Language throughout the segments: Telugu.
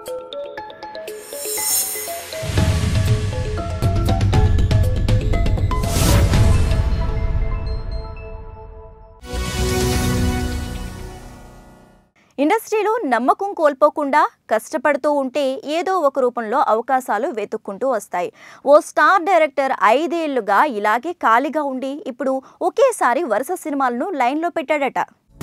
ఇండస్ట్రీలో నమ్మకం కోల్పోకుండా కష్టపడుతూ ఉంటే ఏదో ఒక రూపంలో అవకాశాలు వెతుక్కుంటూ వస్తాయి ఓ స్టార్ డైరెక్టర్ ఐదేళ్లుగా ఇలాగే ఖాళీగా ఉండి ఇప్పుడు ఒకేసారి వరుస సినిమాలను లైన్లో పెట్టాడట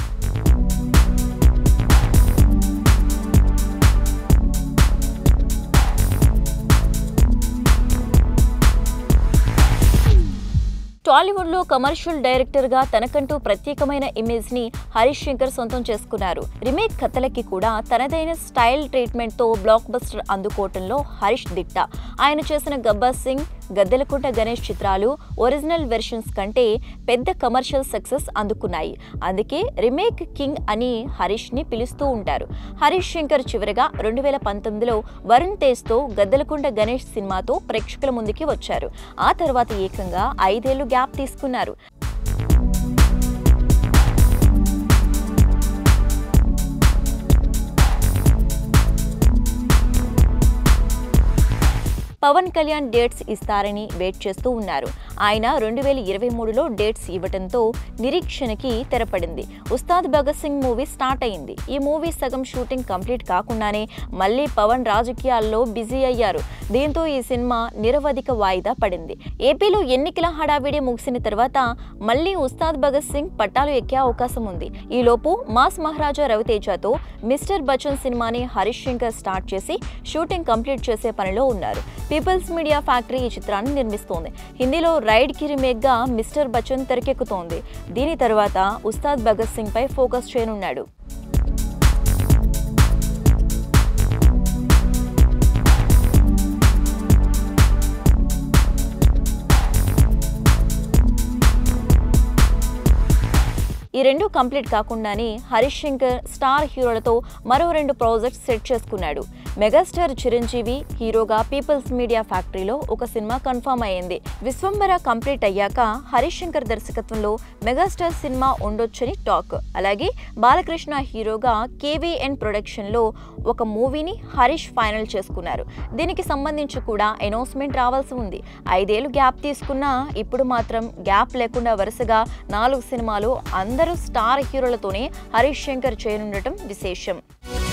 టాలీవుడ్లో కమర్షియల్ డైరెక్టర్గా తనకంటూ ప్రత్యేకమైన ఇమేజ్ని హరీష్ శంకర్ సొంతం చేసుకున్నారు రీమేక్ కథలకి కూడా తనదైన స్టైల్ ట్రీట్మెంట్తో బ్లాక్ బస్టర్ అందుకోవటంలో హరీష్ దిట్ట ఆయన చేసిన గబ్బర్ సింగ్ గద్దెలకుంట గణేష్ చిత్రాలు ఒరిజినల్ వెర్షన్స్ కంటే పెద్ద కమర్షియల్ సక్సెస్ అందుకున్నాయి అందుకే రీమేక్ కింగ్ అని హరీష్ని పిలుస్తూ ఉంటారు హరీష్ శంకర్ చివరగా రెండు వేల పంతొమ్మిదిలో వరుణ్ తేజ్తో గద్దెలకుంట గణేష్ సినిమాతో ప్రేక్షకుల ముందుకి వచ్చారు ఆ తర్వాత ఏకంగా ఐదేళ్లు గ్యాప్ తీసుకున్నారు పవన్ కళ్యాణ్ డేట్స్ ఇస్తారని వెయిట్ చేస్తూ ఉన్నారు ఆయన రెండు వేల ఇరవై మూడులో డేట్స్ ఇవ్వడంతో నిరీక్షణకి తెరపడింది ఉస్తాద్ భగత్ సింగ్ మూవీ స్టార్ట్ అయింది ఈ మూవీ సగం షూటింగ్ కంప్లీట్ కాకుండానే మళ్ళీ పవన్ రాజకీయాల్లో బిజీ అయ్యారు దీంతో ఈ సినిమా నిరవధిక వాయిదా పడింది ఏపీలో ఎన్నికల హడావిడి ముగిసిన తర్వాత మళ్ళీ ఉస్తాద్ భగత్ సింగ్ పట్టాలు ఎక్కే అవకాశం ఉంది ఈలోపు మాస్ మహారాజా రవితేజతో మిస్టర్ బచ్చన్ సినిమాని హరీష్ శంకర్ స్టార్ట్ చేసి షూటింగ్ కంప్లీట్ చేసే పనిలో ఉన్నారు పీపుల్స్ మీడియా ఫ్యాక్టరీ ఈ చిత్రాన్ని నిర్మిస్తోంది హిందీలో రైడ్ కి రీమేక్ గా మిస్టర్ బచ్చన్ తెరకెక్కుతోంది దీని తర్వాత ఉస్తాద్ భగత్ సింగ్ పై ఫోకస్ చేయనున్నాడు ఈ రెండు కంప్లీట్ కాకుండానే హరీష్ శంకర్ స్టార్ హీరోలతో మరో రెండు ప్రాజెక్ట్స్ సెట్ చేసుకున్నాడు మెగాస్టార్ చిరంజీవి హీరోగా పీపుల్స్ మీడియా ఫ్యాక్టరీలో ఒక సినిమా కన్ఫర్మ్ అయ్యింది విశ్వంబర కంప్లీట్ అయ్యాక హరీష్ శంకర్ దర్శకత్వంలో మెగాస్టార్ సినిమా ఉండొచ్చని టాక్ అలాగే బాలకృష్ణ హీరోగా కేవీఎన్ ప్రొడక్షన్లో ఒక మూవీని హరీష్ ఫైనల్ చేసుకున్నారు దీనికి సంబంధించి కూడా అనౌన్స్మెంట్ రావాల్సి ఉంది ఐదేళ్లు గ్యాప్ తీసుకున్నా ఇప్పుడు మాత్రం గ్యాప్ లేకుండా వరుసగా నాలుగు సినిమాలు అందరూ స్టార్ హీరోలతోనే హరీష్ శంకర్ చేయనుండటం విశేషం